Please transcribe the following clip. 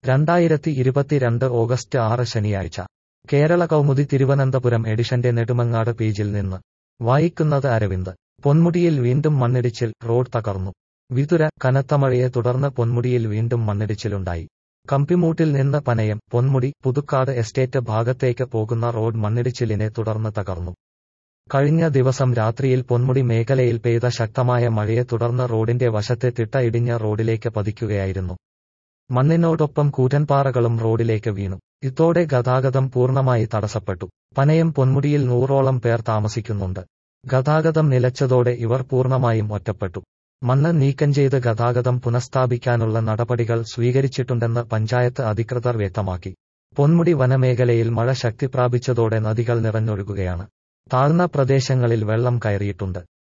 രണ്ടായിരത്തി ഇരുപത്തിരണ്ട് ഓഗസ്റ്റ് ആറ് ശനിയാഴ്ച കേരള കൗമുദി തിരുവനന്തപുരം എഡിഷന്റെ നെടുമങ്ങാട് പേജിൽ നിന്ന് വായിക്കുന്നത് അരവിന്ദ് പൊന്മുടിയിൽ വീണ്ടും മണ്ണിടിച്ചിൽ റോഡ് തകർന്നു വിതുര കനത്ത മഴയെ തുടർന്ന് പൊന്മുടിയിൽ വീണ്ടും മണ്ണിടിച്ചിലുണ്ടായി കമ്പിമൂട്ടിൽ നിന്ന് പനയം പൊന്മുടി പുതുക്കാട് എസ്റ്റേറ്റ് ഭാഗത്തേക്ക് പോകുന്ന റോഡ് മണ്ണിടിച്ചിലിനെ തുടർന്ന് തകർന്നു കഴിഞ്ഞ ദിവസം രാത്രിയിൽ പൊന്മുടി മേഖലയിൽ പെയ്ത ശക്തമായ മഴയെ തുടർന്ന് റോഡിന്റെ വശത്തെ തിട്ട ഇടിഞ്ഞ റോഡിലേക്ക് പതിക്കുകയായിരുന്നു മണ്ണിനോടൊപ്പം കൂറ്റൻപാറകളും റോഡിലേക്ക് വീണു ഇതോടെ ഗതാഗതം പൂർണ്ണമായി തടസ്സപ്പെട്ടു പനയം പൊന്മുടിയിൽ നൂറോളം പേർ താമസിക്കുന്നുണ്ട് ഗതാഗതം നിലച്ചതോടെ ഇവർ പൂർണ്ണമായും ഒറ്റപ്പെട്ടു മണ്ണ് നീക്കം ചെയ്ത് ഗതാഗതം പുനഃസ്ഥാപിക്കാനുള്ള നടപടികൾ സ്വീകരിച്ചിട്ടുണ്ടെന്ന് പഞ്ചായത്ത് അധികൃതർ വ്യക്തമാക്കി പൊന്മുടി വനമേഖലയിൽ മഴ ശക്തി പ്രാപിച്ചതോടെ നദികൾ നിറഞ്ഞൊഴുകുകയാണ് താഴ്ന്ന പ്രദേശങ്ങളിൽ വെള്ളം കയറിയിട്ടുണ്ട്